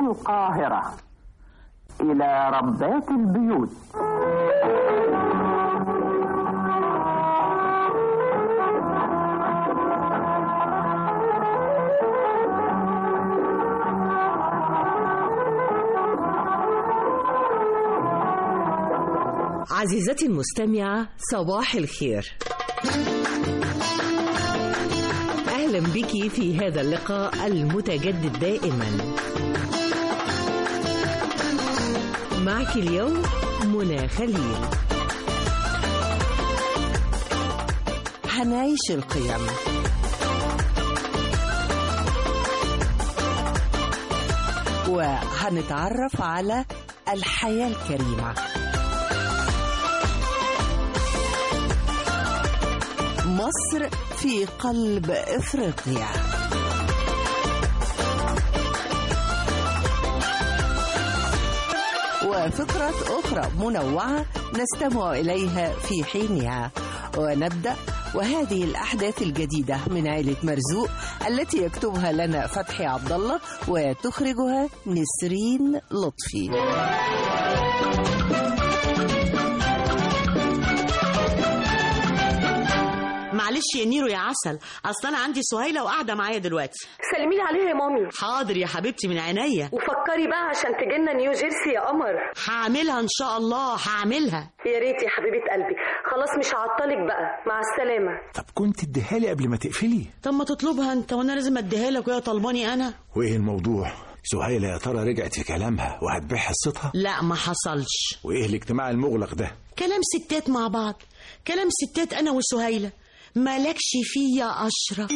القاهرة إلى ربات البيوت عزيزتي المستمعة صباح الخير أهلا بك في هذا اللقاء المتجدد دائما معك اليوم منى خليل هنعيش القيم وهنتعرف على الحياة الكريمة مصر في قلب افريقيا وفقرة أخرى منوعة نستمع إليها في حينها ونبدأ وهذه الأحداث الجديدة من عائلة مرزوق التي يكتبها لنا فتحي عبد الله وتخرجها نسرين لطفي معلش يا نيرو يا عسل اصل انا عندي سهيله وقاعده معايا دلوقتي سلمي لي عليها يا مامي حاضر يا حبيبتي من عينيا وفكري بقى عشان تجينا نيو جيرسي يا قمر هعملها ان شاء الله هعملها يا ريت يا حبيبه قلبي خلاص مش هعطلك بقى مع السلامه طب كنت اديها لي قبل ما تقفلي طب ما تطلبها انت وانا لازم اديها لك وهي طلباني انا وايه الموضوع سهيلة يا ترى رجعت في كلامها وهتبيع حصتها لا ما حصلش وايه الاجتماع المغلق ده كلام ستات مع بعض كلام ستات انا وسهيله مالكش فيه يا اشرف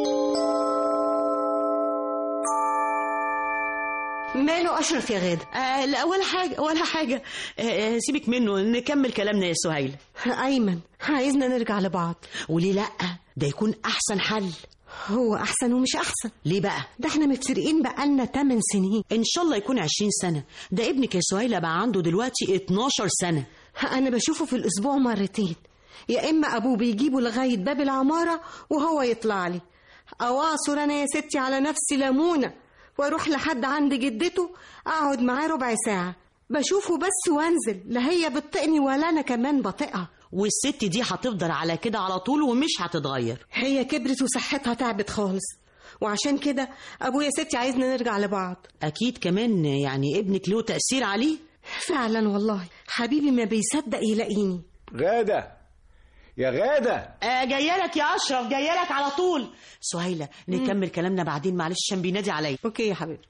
ماله اشرف يا غاده آه لا ولا حاجه ولا حاجه آه آه سيبك منه نكمل كلامنا يا سهيله ايمن عايزنا نرجع لبعض وليه لا ده يكون احسن حل هو احسن ومش احسن ليه بقى ده احنا مفترقين بقالنا 8 سنين ان شاء الله يكون 20 سنه ده ابنك يا سهيله بقى عنده دلوقتي 12 سنه انا بشوفه في الاسبوع مرتين يا اما ابوه بيجيبه لغايه باب العماره وهو يطلع لي او اعصر انا يا ستي على نفسي ليمونه واروح لحد عند جدته اقعد معاه ربع ساعه بشوفه بس وانزل لا هي بتطقني ولا انا كمان بطيقها والست دي هتفضل على كده على طول ومش هتتغير هي كبرت وصحتها تعبت خالص وعشان كده ابويا ستي عايزنا نرجع لبعض اكيد كمان يعني ابنك له تاثير عليه فعلا والله حبيبي ما بيصدق يلاقيني غادة يا غادة آه جايه لك يا اشرف جايه لك على طول سهيله نكمل كلامنا بعدين معلش عشان بينادي عليا اوكي يا حبيبتي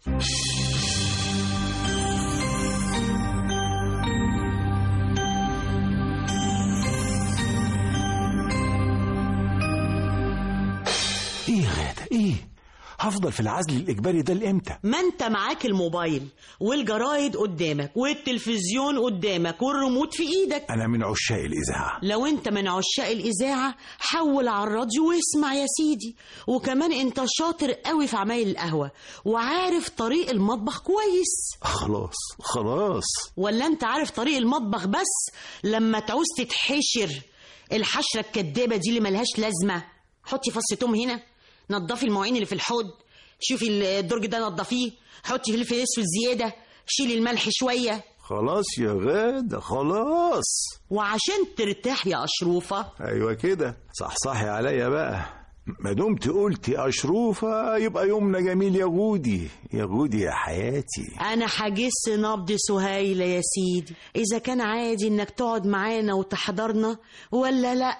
ايه يا غادة ايه هفضل في العزل الاجباري ده لامتى ما انت معاك الموبايل والجرايد قدامك والتلفزيون قدامك والريموت في ايدك انا من عشاق الاذاعه لو انت من عشاق الاذاعه حول على الراديو واسمع يا سيدي وكمان انت شاطر قوي في عمايل القهوه وعارف طريق المطبخ كويس خلاص خلاص ولا انت عارف طريق المطبخ بس لما تعوز تتحشر الحشره الكدابه دي اللي ملهاش لازمه حطي فص توم هنا نضفي المواعين اللي في الحوض شوفي الدرج ده نضفيه حطي فلفل اسود زياده شيلي الملح شويه خلاص يا غادة خلاص وعشان ترتاح يا اشروفه ايوه كده صحصحي عليا بقى ما دمت قلتي اشروفه يبقى يومنا جميل يا غودي يا غودي يا حياتي انا هجس نبض سهيله يا سيدي اذا كان عادي انك تقعد معانا وتحضرنا ولا لا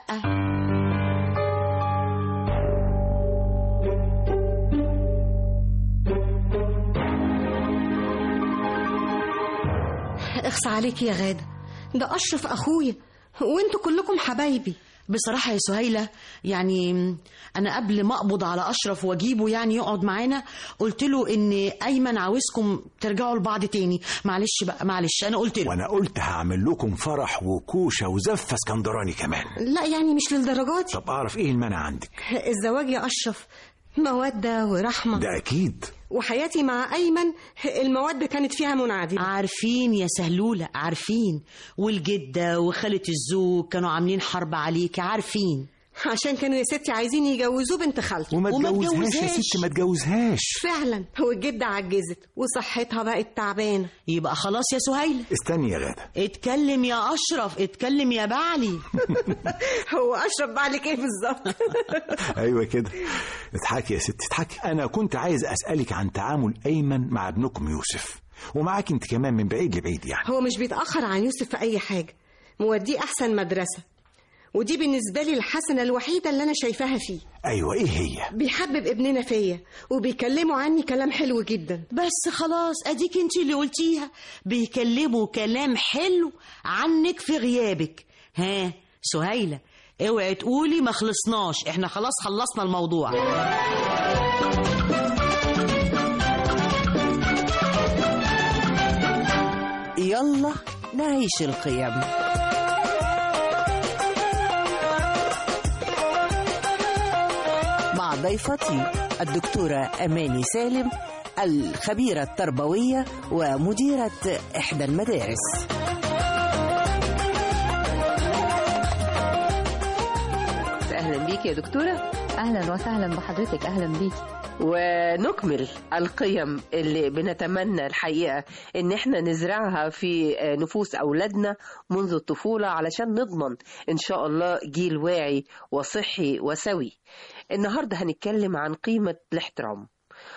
اخص عليك يا غاده ده اشرف اخويا وانتوا كلكم حبايبي بصراحة يا سهيلة يعني أنا قبل ما أقبض على أشرف وأجيبه يعني يقعد معانا قلت له إن أيمن عاوزكم ترجعوا لبعض تاني معلش بقى معلش أنا قلت له وانا قلت هعمل لكم فرح وكوشه وزفه اسكندراني كمان لا يعني مش للدرجات طب اعرف ايه المانع عندك الزواج يا اشرف مودة ورحمة ده اكيد وحياتي مع أيمن المودة كانت فيها منعدمة عارفين يا سهلولة عارفين والجدة وخالة الزوج كانوا عاملين حرب عليك عارفين عشان كانوا يا ستي عايزين يجوزوه بنت خالته وما وما تجوزهاش يا تجوزهاش. ست ما تجوزهاش فعلا هو الجدة عجزت وصحتها بقت تعبانة يبقى خلاص يا سهيلة استني يا غادة اتكلم يا أشرف اتكلم يا بعلي هو أشرب بعلك إيه بالظبط ايوه كده اضحكي يا ست اضحكي انا كنت عايز اسالك عن تعامل ايمن مع ابنكم يوسف ومعاك انت كمان من بعيد لبعيد يعني هو مش بيتأخر عن يوسف في أي حاجة موديه أحسن مدرسة ودي بالنسبة لي الحسنة الوحيدة اللي أنا شايفاها فيه ايوه ايه هي بيحبب ابننا فيا وبيكلموا عني كلام حلو جدا بس خلاص اديك انت اللي قلتيها بيكلموا كلام حلو عنك في غيابك ها سهيلة اوعي تقولي ما خلصناش احنا خلاص خلصنا الموضوع يلا نعيش القيم مع ضيفتي الدكتورة أماني سالم الخبيرة التربوية ومديرة إحدى المدارس أهلا بيك يا دكتورة اهلا وسهلا بحضرتك اهلا بيك ونكمل القيم اللي بنتمنى الحقيقة ان احنا نزرعها في نفوس اولادنا منذ الطفولة علشان نضمن ان شاء الله جيل واعي وصحي وسوي النهاردة هنتكلم عن قيمة الاحترام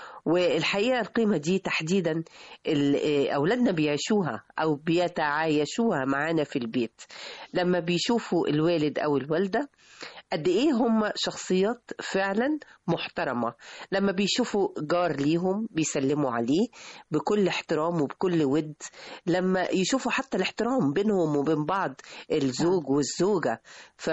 والحقيقة القيمة دي تحديدا ال- أولادنا بيعيشوها أو بيتعايشوها معانا في البيت لما بيشوفوا الوالد أو الوالدة قد ايه هم شخصيات فعلا محترمه لما بيشوفوا جار ليهم بيسلموا عليه بكل احترام وبكل ود لما يشوفوا حتى الاحترام بينهم وبين بعض الزوج والزوجه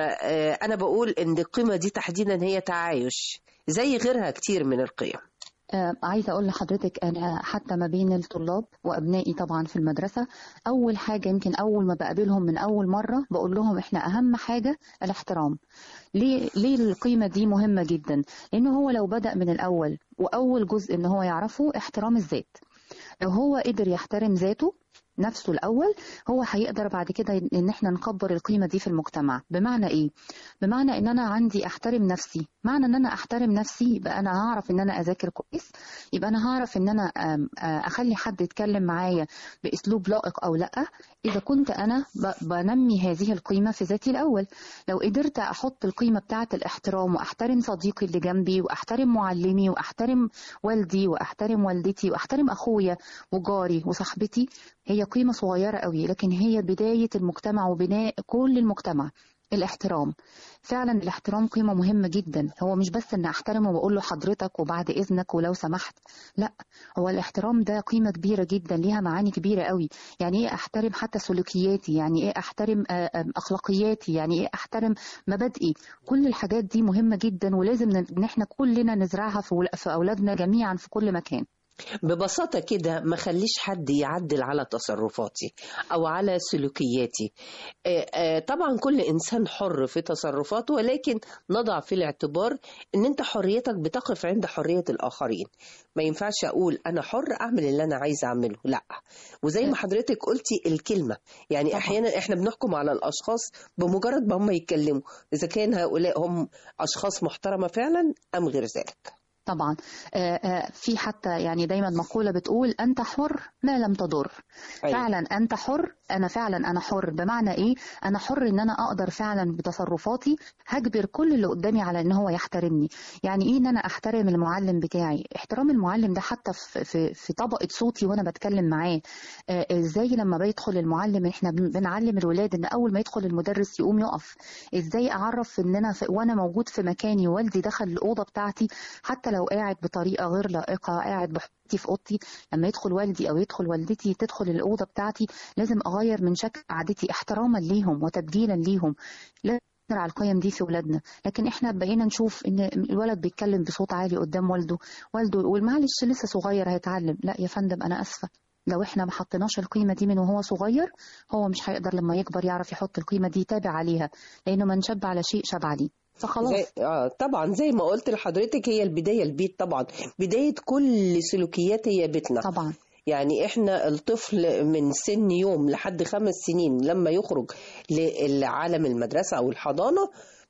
فانا بقول ان القيمه دي تحديدا هي تعايش زي غيرها كتير من القيم آه عايزه اقول لحضرتك انا حتى ما بين الطلاب وابنائي طبعا في المدرسه اول حاجه يمكن اول ما بقابلهم من اول مره بقول لهم احنا اهم حاجه الاحترام ليه ليه القيمه دي مهمه جدا لانه هو لو بدا من الاول واول جزء ان هو يعرفه احترام الذات لو هو قدر يحترم ذاته نفسه الاول هو هيقدر بعد كده ان احنا نكبر القيمه دي في المجتمع بمعنى ايه بمعنى ان انا عندي احترم نفسي معنى ان انا احترم نفسي يبقى انا هعرف ان انا اذاكر كويس يبقى انا هعرف ان انا آم، آه، اخلي حد يتكلم معايا باسلوب لائق او لا اذا كنت انا ب- بنمي هذه القيمه في ذاتي الاول لو قدرت احط القيمه بتاعه الاحترام واحترم صديقي اللي جنبي واحترم معلمي واحترم والدي واحترم والدتي واحترم اخويا وجاري وصاحبتي هي قيمه صغيره قوي لكن هي بدايه المجتمع وبناء كل المجتمع الاحترام فعلا الاحترام قيمة مهمة جدا هو مش بس ان احترمه واقول له حضرتك وبعد اذنك ولو سمحت لا هو الاحترام ده قيمة كبيرة جدا ليها معاني كبيرة قوي يعني ايه احترم حتى سلوكياتي يعني ايه احترم آه، آه، اخلاقياتي يعني ايه احترم مبادئي كل الحاجات دي مهمة جدا ولازم ن- ان احنا كلنا نزرعها في ول- في اولادنا جميعا في كل مكان ببساطة كده ما خليش حد يعدل على تصرفاتي أو على سلوكياتي آه، آه، طبعا كل إنسان حر في تصرفاته ولكن نضع في الاعتبار أن أنت حريتك بتقف عند حرية الآخرين ما ينفعش أقول أنا حر أعمل اللي أنا عايز أعمله لا وزي ما حضرتك قلتي الكلمة يعني أحيانا إحنا بنحكم على الأشخاص بمجرد ما هم يتكلموا إذا كان هؤلاء هم أشخاص محترمة فعلا أم غير ذلك طبعا آه، آه، في حتى يعني دايما مقولة بتقول أنت حر ما لم تضر أيوة. فعلا أنت حر أنا فعلا أنا حر بمعنى إيه أنا حر إن أنا أقدر فعلا بتصرفاتي هجبر كل اللي قدامي على إن هو يحترمني يعني إيه إن أنا أحترم المعلم بتاعي احترام المعلم ده حتى في, في, في طبقة صوتي وأنا بتكلم معاه آه، إزاي لما بيدخل المعلم إحنا بن- بنعلم الولاد إن أول ما يدخل المدرس يقوم يقف إزاي أعرف إن أنا في وأنا موجود في مكاني والدي دخل الأوضة بتاعتي حتى لو قاعد بطريقة غير لائقة قاعد بحطي في أوضتي لما يدخل والدي أو يدخل والدتي تدخل الأوضة بتاعتي لازم أغير من شكل قعدتي احتراما ليهم وتبجيلا ليهم لازم نزرع القيم دي في ولادنا لكن احنا بقينا نشوف ان الولد بيتكلم بصوت عالي قدام والده والده يقول معلش لسه صغير هيتعلم لا يا فندم انا اسفه لو احنا ما حطيناش القيمه دي من وهو صغير هو مش هيقدر لما يكبر يعرف يحط القيمه دي يتابع عليها لانه من شب على شيء شب عليه فخلاص زي آه طبعا زي ما قلت لحضرتك هي البداية البيت طبعا بداية كل سلوكيات هي بيتنا طبعا يعني احنا الطفل من سن يوم لحد خمس سنين لما يخرج لعالم المدرسة أو الحضانة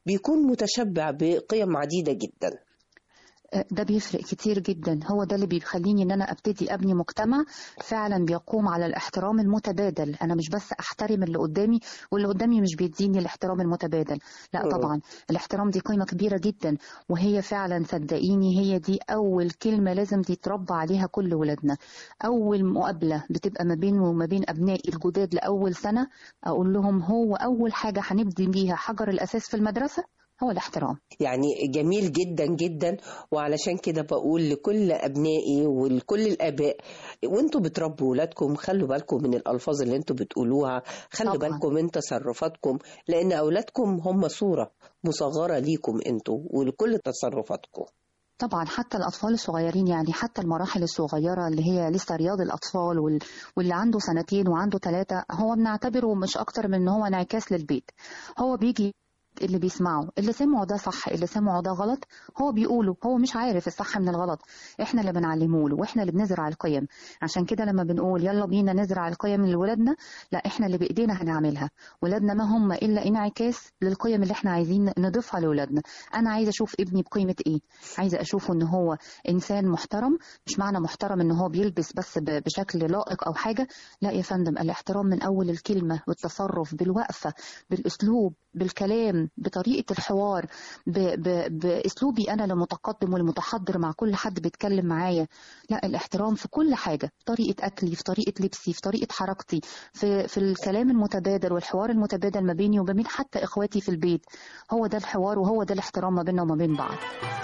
بيكون متشبع بقيم عديدة جدا ده بيفرق كتير جدا هو ده اللي بيخليني ان انا ابتدي ابني مجتمع فعلا بيقوم على الاحترام المتبادل انا مش بس احترم اللي قدامي واللي قدامي مش بيديني الاحترام المتبادل لا مم. طبعا الاحترام دي قيمة كبيرة جدا وهي فعلا صدقيني هي دي اول كلمة لازم تتربى عليها كل ولادنا اول مقابلة بتبقى ما بين وما بين ابنائي الجداد لاول سنة اقول لهم هو اول حاجة هنبدي بيها حجر الاساس في المدرسة هو الاحترام يعني جميل جدا جدا وعلشان كده بقول لكل أبنائي ولكل الآباء وانتوا بتربوا ولادكم خلوا بالكم من الألفاظ اللي انتوا بتقولوها خلوا طبعاً. بالكم من تصرفاتكم لأن أولادكم هم صورة مصغرة ليكم انتوا ولكل تصرفاتكم طبعا حتى الأطفال الصغيرين يعني حتى المراحل الصغيرة اللي هي لسه رياض الأطفال وال... واللي عنده سنتين وعنده ثلاثة هو بنعتبره مش أكتر من إن هو انعكاس للبيت هو بيجي اللي بيسمعه اللي سمعه ده صح اللي سمعه ده غلط هو بيقوله هو مش عارف الصح من الغلط احنا اللي بنعلمه له واحنا اللي بنزرع القيم عشان كده لما بنقول يلا بينا نزرع القيم لولادنا لا احنا اللي بايدينا هنعملها ولادنا ما هم الا انعكاس للقيم اللي احنا عايزين نضيفها لولادنا انا عايزه اشوف ابني بقيمه ايه عايزه اشوفه ان هو انسان محترم مش معنى محترم ان هو بيلبس بس ب- بشكل لائق او حاجه لا يا فندم الاحترام من اول الكلمه والتصرف بالوقفه بالاسلوب بالكلام بطريقه الحوار ب... ب... باسلوبي انا المتقدم والمتحضر مع كل حد بيتكلم معايا لا الاحترام في كل حاجه في طريقه اكلي في طريقه لبسي في طريقه حركتي في في الكلام المتبادل والحوار المتبادل ما بيني وما بين حتى اخواتي في البيت هو ده الحوار وهو ده الاحترام ما بيننا وما بين بعض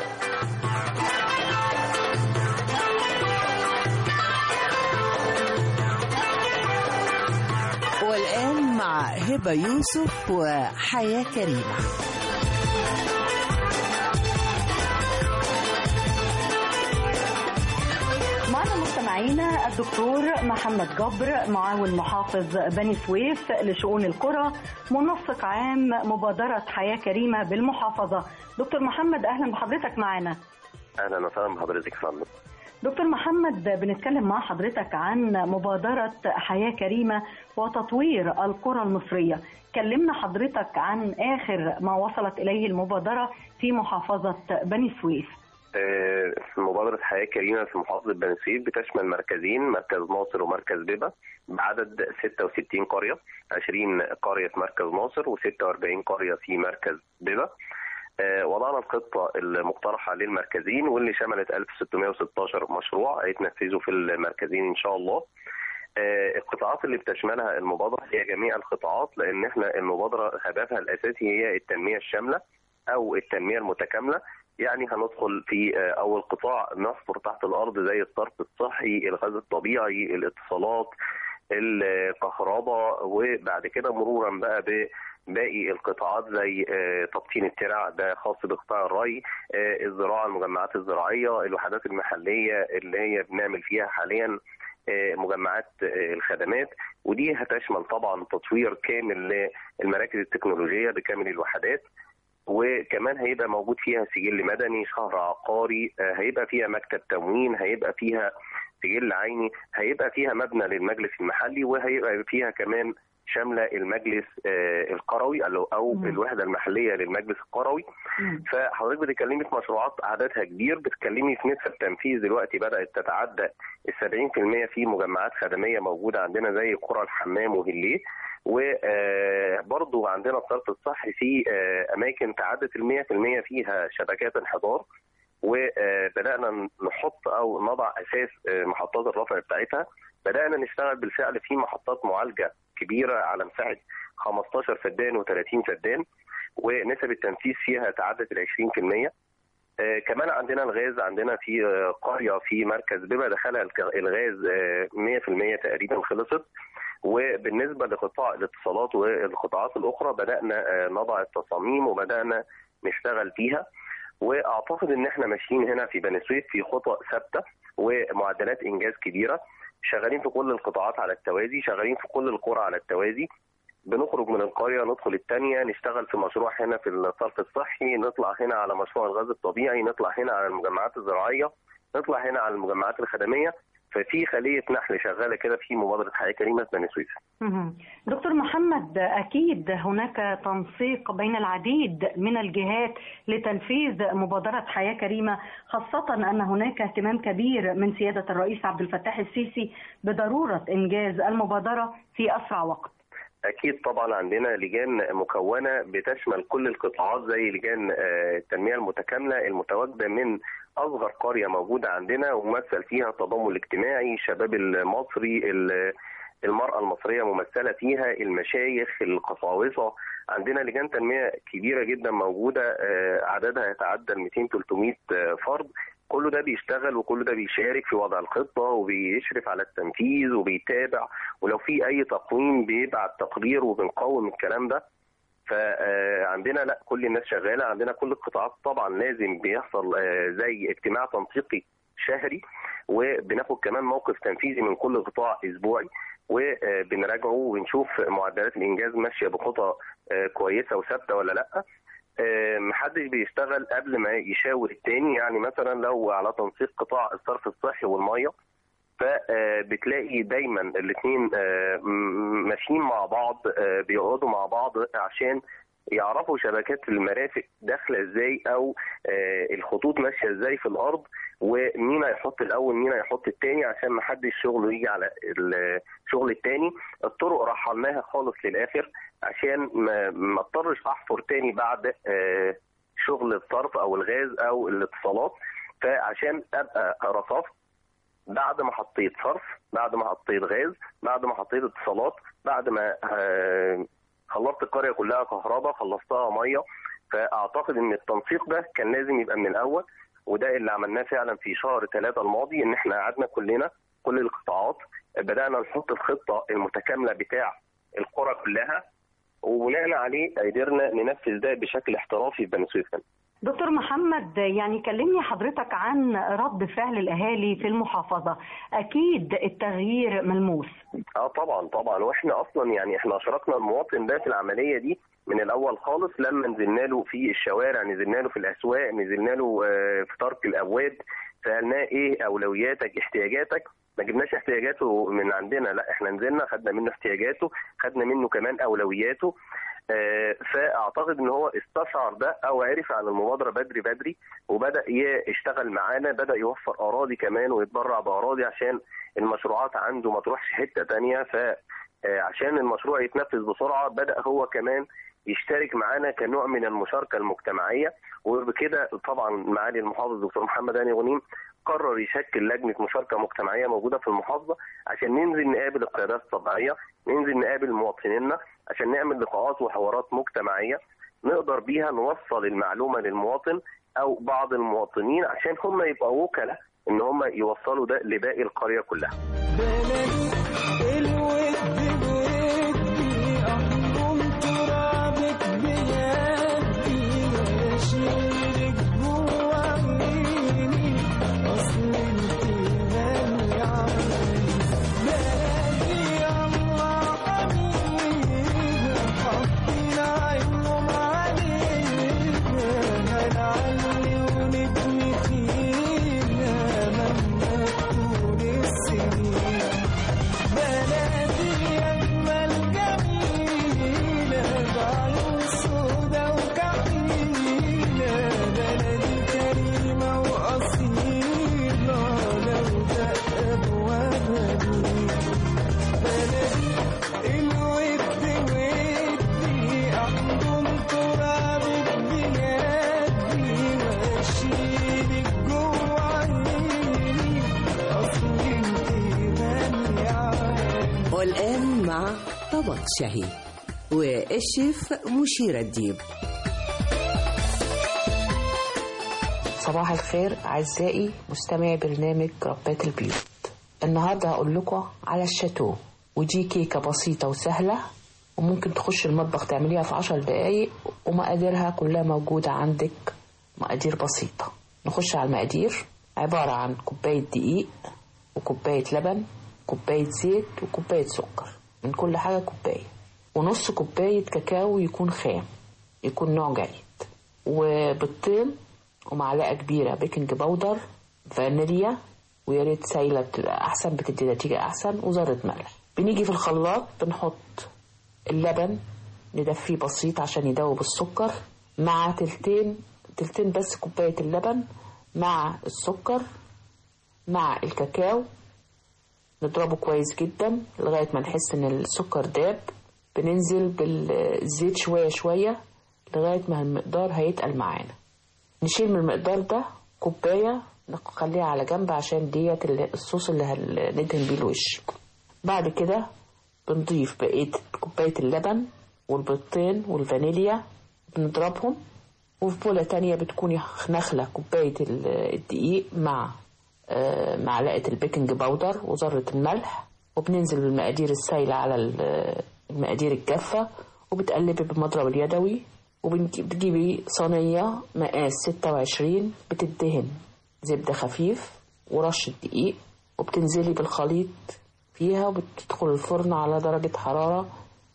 والآن مع هبة يوسف وحياة كريمة معنا مستمعينا الدكتور محمد جبر معاون محافظ بني سويف لشؤون القرى منسق عام مبادرة حياة كريمة بالمحافظة دكتور محمد أهلا بحضرتك معنا اهلا وسهلا بحضرتك يا فندم دكتور محمد بنتكلم مع حضرتك عن مبادرة حياة كريمة وتطوير القرى المصرية كلمنا حضرتك عن آخر ما وصلت إليه المبادرة في محافظة بني سويف آه، مبادرة حياة كريمة في محافظة بني سويف بتشمل مركزين مركز ناصر ومركز بيبة بعدد 66 قرية 20 قرية في مركز ناصر و46 قرية في مركز بيبة آه، وضعنا الخطة المقترحة للمركزين واللي شملت 1616 مشروع هيتنفذوا في المركزين إن شاء الله آه، القطاعات اللي بتشملها المبادرة هي جميع القطاعات لأن احنا المبادرة هدفها الأساسي هي التنمية الشاملة أو التنمية المتكاملة يعني هندخل في آه، أول قطاع نحفر تحت الأرض زي الصرف الصحي الغاز الطبيعي الاتصالات الكهرباء وبعد كده مرورا بقى بباقي القطاعات زي آه، تبطين الترع ده خاص بقطاع الري آه، الزراعة المجمعات الزراعية الوحدات المحلية اللي هي بنعمل فيها حاليا آه، مجمعات آه، الخدمات ودي هتشمل طبعا تطوير كامل للمراكز التكنولوجية بكامل الوحدات وكمان هيبقى موجود فيها سجل مدني شهر عقاري آه، هيبقى فيها مكتب تموين هيبقى فيها سجل عيني هيبقى فيها مبنى للمجلس المحلي وهيبقى فيها كمان شامله المجلس آه، القروي أو- او الوحده المحليه للمجلس القروي فحضرتك بتتكلمي في مشروعات عددها كبير بتتكلمي في نسبه تنفيذ دلوقتي بدات تتعدى ال 70% في مجمعات خدميه موجوده عندنا زي قرى الحمام وهليه وبرضو عندنا الصرف الصحي في آه، اماكن تعدت ال 100% فيها شبكات انحدار وبدانا نحط او نضع اساس آه، محطات الرفع بتاعتها بدانا نشتغل بالفعل في محطات معالجه كبيره على مساحه 15 فدان و30 فدان ونسب التنفيذ فيها تعدت ال 20% آه، كمان عندنا الغاز عندنا في آه، قريه في مركز بما دخلها الك- الغاز آه، 100% تقريبا خلصت وبالنسبه لقطاع الاتصالات والقطاعات الاخرى بدانا آه، نضع التصاميم وبدانا نشتغل فيها واعتقد ان احنا ماشيين هنا في بني سويف في خطى ثابته ومعدلات انجاز كبيره شغالين في كل القطاعات على التوازي شغالين في كل القرى على التوازي بنخرج من القريه ندخل الثانيه نشتغل في مشروع هنا في الصرف الصحي نطلع هنا على مشروع الغاز الطبيعي نطلع هنا على المجمعات الزراعيه نطلع هنا على المجمعات الخدميه ففي خليه نحل شغاله كده في مبادره حياه كريمه في بني سويف مهم. دكتور محمد أكيد هناك تنسيق بين العديد من الجهات لتنفيذ مبادرة حياة كريمة خاصة أن هناك اهتمام كبير من سيادة الرئيس عبد الفتاح السيسي بضرورة إنجاز المبادرة في أسرع وقت اكيد طبعا عندنا لجان مكونه بتشمل كل القطاعات زي لجان آه، التنميه المتكامله المتواجده من اصغر قريه موجوده عندنا وممثل فيها التضامن الاجتماعي الشباب المصري ال- المراه المصريه ممثله فيها المشايخ القساوسه عندنا لجان تنميه كبيره جدا موجوده آه، عددها يتعدى ال 200 300 آه، فرد كله ده بيشتغل وكله ده بيشارك في وضع الخطه وبيشرف على التنفيذ وبيتابع ولو في اي تقويم بيبعت تقرير وبنقوم الكلام ده فعندنا لا كل الناس شغاله عندنا كل القطاعات طبعا لازم بيحصل آه، زي اجتماع تنسيقي شهري وبناخد كمان موقف تنفيذي من كل قطاع اسبوعي وبنراجعه ونشوف معدلات الانجاز ماشيه بخطى آه، كويسه وثابته ولا لا آه، محدش بيشتغل قبل ما يشاور التاني يعني مثلا لو على تنسيق قطاع الصرف الصحي والميه فبتلاقي دايما الاثنين ماشيين مع بعض آه، بيقعدوا مع بعض عشان يعرفوا شبكات المرافق داخله ازاي او آه، الخطوط ماشيه ازاي في الارض ومين هيحط الاول مين هيحط التاني عشان ما حدش شغله يجي على الشغل التاني الطرق رحلناها خالص للاخر عشان ما ما اضطرش احفر تاني بعد آه، شغل الصرف او الغاز او الاتصالات فعشان ابقى رصفت بعد ما حطيت صرف بعد ما حطيت غاز بعد ما حطيت اتصالات بعد ما آه، خلصت القريه كلها كهرباء خلصتها ميه فاعتقد ان التنسيق ده كان لازم يبقى من الاول وده اللي عملناه فعلا في شهر ثلاثة الماضي ان احنا قعدنا كلنا كل القطاعات بدانا نحط الخطه المتكامله بتاع القرى كلها وبناء عليه قدرنا ننفذ ده بشكل احترافي في بني سويف دكتور محمد يعني كلمني حضرتك عن رد فعل الأهالي في المحافظة أكيد التغيير ملموس اه طبعا طبعا واحنا اصلا يعني احنا اشركنا المواطن ده في العمليه دي من الاول خالص لما نزلنا له في الشوارع نزلنا له في الاسواق نزلنا له آه، في ترك الابواب سالناه ايه اولوياتك احتياجاتك ما جبناش احتياجاته من عندنا لا احنا نزلنا خدنا منه احتياجاته خدنا منه كمان اولوياته آه، فاعتقد ان هو استشعر ده او عرف عن المبادره بدري بدري وبدا يشتغل معانا بدا يوفر اراضي كمان ويتبرع باراضي عشان المشروعات عنده ما تروحش حته تانية فعشان المشروع يتنفذ بسرعه بدا هو كمان يشترك معانا كنوع من المشاركه المجتمعيه وبكده طبعا معالي المحافظ دكتور محمد هاني غنيم قرر يشكل لجنه مشاركه مجتمعيه موجوده في المحافظه عشان ننزل نقابل القيادات الطبيعيه ننزل نقابل مواطنينا عشان نعمل لقاءات وحوارات مجتمعيه نقدر بيها نوصل المعلومه للمواطن او بعض المواطنين عشان هم يبقوا وكلاء ان هم يوصلوا ده لباقي القريه كلها والآن مع طبق شهي والشيف مشيرة الديب صباح الخير أعزائي مستمعي برنامج ربات البيوت النهاردة هقول لكم على الشاتو ودي كيكة بسيطة وسهلة وممكن تخش المطبخ تعمليها في عشر دقايق ومقاديرها كلها موجودة عندك مقادير بسيطة نخش على المقادير عبارة عن كوباية دقيق وكوباية لبن كوباية زيت وكوباية سكر من كل حاجة كوباية ونص كوباية كاكاو يكون خام يكون نوع جيد وبيضتين ومعلقة كبيرة بيكنج باودر فانيليا ويا ريت سايله بتبقى احسن بتدي نتيجه احسن وذره ملح بنيجي في الخلاط بنحط اللبن ندفيه بسيط عشان يدوب السكر مع تلتين تلتين بس كوبايه اللبن مع السكر مع الكاكاو نضربه كويس جدا لغايه ما نحس ان السكر داب بننزل بالزيت شويه شويه لغايه ما المقدار هيتقل معانا نشيل من المقدار ده كوبايه نخليها على جنب عشان ديت الصوص اللي هندهن بيه الوش بعد كده بنضيف بقية كوباية اللبن والبيضتين والفانيليا بنضربهم وفي بولة تانية بتكوني نخلة كوباية الدقيق مع معلقة البيكنج باودر وذرة الملح وبننزل بالمقادير السايلة على المقادير الجافة وبتقلبي بالمضرب اليدوي وبتجيبي صينية مقاس 26 بتدهن زبدة خفيف ورشة دقيق وبتنزلي بالخليط فيها وبتدخل الفرن على درجة حرارة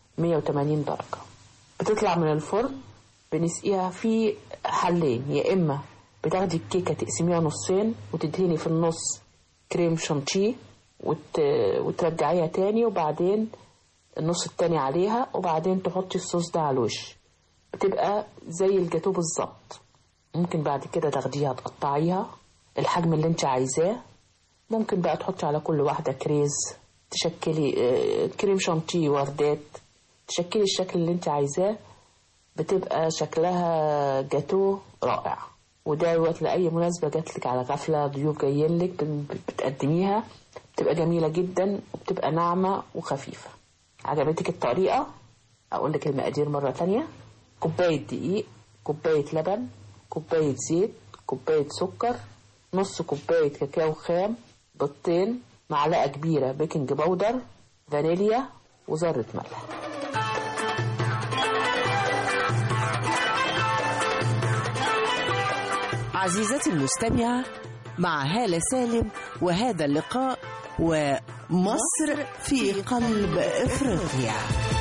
180 درجة بتطلع من الفرن بنسقيها في حلين يا إما بتاخدي الكيكة تقسميها نصين وتدهني في النص كريم شانتيه وت... وترجعيها تاني وبعدين النص التاني عليها وبعدين تحطي الصوص ده على الوش بتبقى زي الجاتو بالظبط ممكن بعد كده تاخديها تقطعيها الحجم اللي انت عايزاه ممكن بقى تحطي على كل واحدة كريز تشكلي كريم شانتيه وردات تشكلي الشكل اللي انت عايزاه بتبقى شكلها جاتو رائع ودوت لأي مناسبة جاتلك على غفلة ضيوف جايين لك بتقدميها بتبقى جميلة جدا وبتبقى ناعمة وخفيفة عجبتك الطريقة أقول لك المقادير مرة تانية كوباية دقيق كوباية لبن كوباية زيت كوباية سكر نص كوباية كاكاو خام بيضتين معلقة كبيرة بيكنج باودر فانيليا وذرة ملح عزيزتي المستمعة مع هالة سالم وهذا اللقاء ومصر في قلب إفريقيا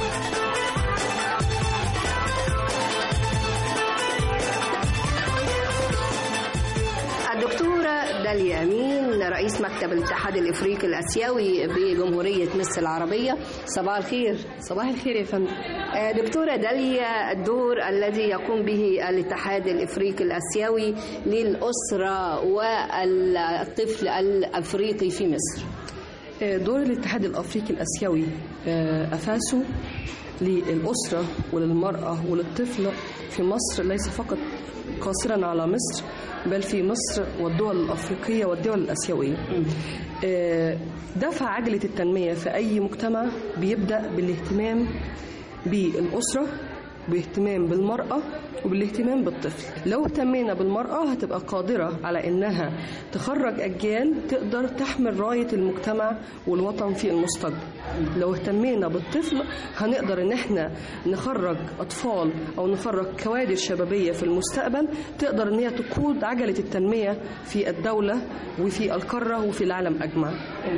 الدكتورة داليا أمين رئيس مكتب الاتحاد الإفريقي الآسيوي بجمهورية مصر العربية صباح الخير صباح الخير يا فندم دكتورة داليا الدور الذي يقوم به الاتحاد الإفريقي الآسيوي للأسرة والطفل الأفريقي في مصر دور الاتحاد الأفريقي الآسيوي أفاسه للأسرة وللمرأة وللطفل في مصر ليس فقط قاصرا على مصر بل في مصر والدول الأفريقية والدول الآسيوية دفع عجلة التنمية في أي مجتمع بيبدأ بالاهتمام بالأسرة باهتمام بالمرأة وبالاهتمام بالطفل لو اهتمينا بالمرأة هتبقى قادرة على إنها تخرج أجيال تقدر تحمل راية المجتمع والوطن في المستقبل لو اهتمينا بالطفل هنقدر إن احنا نخرج أطفال أو نخرج كوادر شبابية في المستقبل تقدر إن هي تقود عجلة التنمية في الدولة وفي القارة وفي العالم أجمع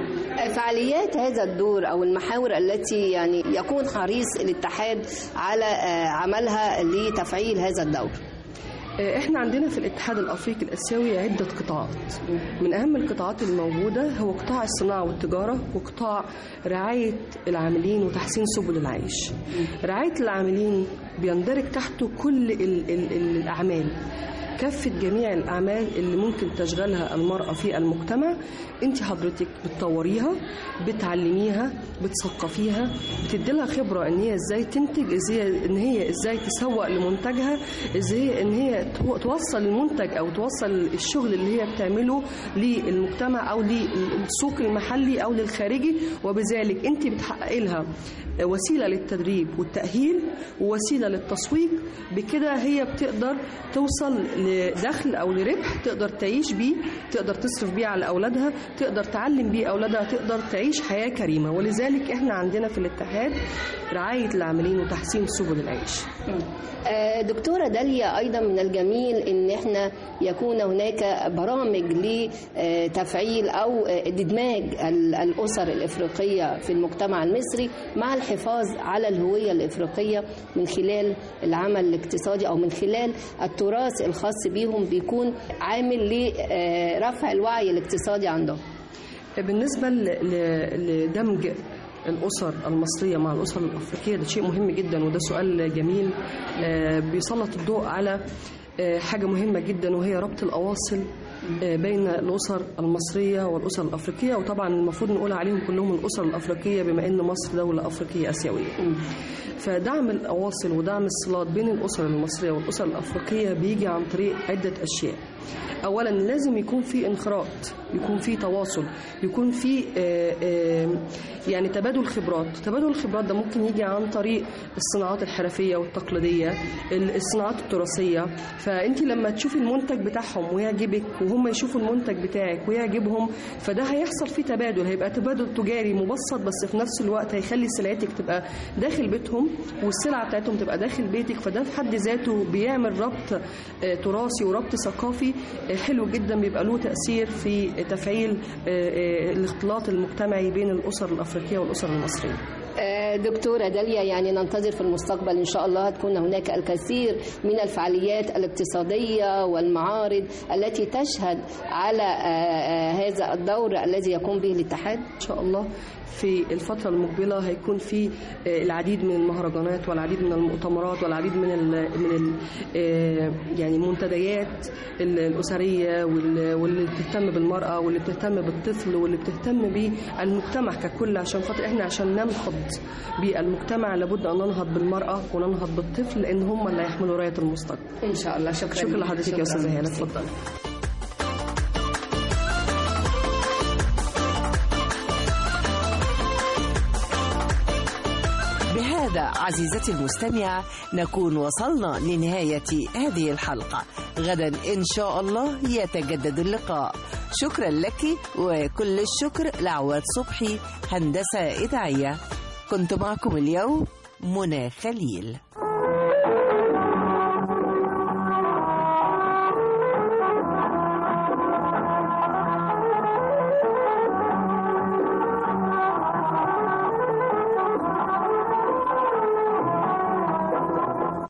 فعاليات هذا الدور أو المحاور التي يعني يكون حريص الاتحاد على عملها لتفعيل هذا الدور احنا عندنا في الاتحاد الافريقي الاسيوي عده قطاعات من اهم القطاعات الموجوده هو قطاع الصناعه والتجاره وقطاع رعايه العاملين وتحسين سبل العيش رعايه العاملين بيندرج تحته كل ال ال الاعمال كافة جميع الأعمال اللي ممكن تشغلها المرأة في المجتمع أنت حضرتك بتطوريها بتعلميها بتثقفيها بتدي لها خبرة إن هي إزاي تنتج إزاي إن هي إزاي تسوق لمنتجها إزاي إن هي توصل المنتج أو توصل الشغل اللي هي بتعمله للمجتمع أو للسوق المحلي أو للخارجي وبذلك أنت بتحققي لها وسيلة للتدريب والتأهيل ووسيلة للتسويق بكده هي بتقدر توصل لدخل او لربح تقدر تعيش بيه تقدر تصرف بيه على اولادها تقدر تعلم بيه اولادها تقدر تعيش حياه كريمه ولذلك احنا عندنا في الاتحاد رعايه العاملين وتحسين سبل العيش دكتورة داليا أيضا من الجميل أن احنا يكون هناك برامج لتفعيل أو إدماج الأسر الإفريقية في المجتمع المصري مع الحفاظ على الهوية الإفريقية من خلال العمل الاقتصادي أو من خلال التراث الخاص بيهم بيكون عامل لرفع الوعي الاقتصادي عندهم بالنسبة ل- ل- لدمج الأسر المصرية مع الأسر الأفريقية ده شيء مهم جدا وده سؤال جميل آه، بيسلط الضوء على آه، حاجة مهمة جدا وهي ربط الأواصل آه، بين الأسر المصرية والأسر الأفريقية وطبعا المفروض نقول عليهم كلهم الأسر الأفريقية بما أن مصر دولة أفريقية آسيوية فدعم الأواصل ودعم الصلات بين الأسر المصرية والأسر الأفريقية بيجي عن طريق عدة أشياء اولا لازم يكون في انخراط يكون في تواصل يكون في آه، آه، يعني تبادل خبرات تبادل الخبرات ده ممكن يجي عن طريق الصناعات الحرفيه والتقليديه ال- الصناعات التراثيه فانت لما تشوفي المنتج بتاعهم ويعجبك وهم يشوفوا المنتج بتاعك ويعجبهم فده هيحصل فيه تبادل هيبقى تبادل تجاري مبسط بس في نفس الوقت هيخلي سلعتك تبقى داخل بيتهم والسلعه بتاعتهم تبقى داخل بيتك فده في حد ذاته بيعمل ربط آه، تراثي وربط ثقافي آه، حلو جدا بيبقى له تأثير في تفعيل آه، آه، الاختلاط المجتمعي بين الأسر الأفريقية والأسر المصرية آه، دكتورة داليا يعني ننتظر في المستقبل إن شاء الله تكون هناك الكثير من الفعاليات الاقتصادية والمعارض التي تشهد على آه، آه، هذا الدور الذي يقوم به الاتحاد إن شاء الله في الفترة المقبلة هيكون في آه، العديد من المهرجانات والعديد من المؤتمرات والعديد من ال من ال آه، يعني المنتديات ال- الأسرية وال- واللي بتهتم بالمرأة واللي بتهتم بالطفل واللي بتهتم بالمجتمع ككل عشان خاطر احنا عشان ننهض بالمجتمع لابد أن ننهض بالمرأة وننهض بالطفل لأن هم اللي هيحملوا راية المستقبل إن شاء الله شكرا شكرا لحضرتك يا أستاذة هالة اتفضلي بهذا عزيزتي المستمعة نكون وصلنا لنهاية هذه الحلقة غدا إن شاء الله يتجدد اللقاء شكرا لك وكل الشكر لعواد صبحي هندسة إذاعية كنت معكم اليوم منى خليل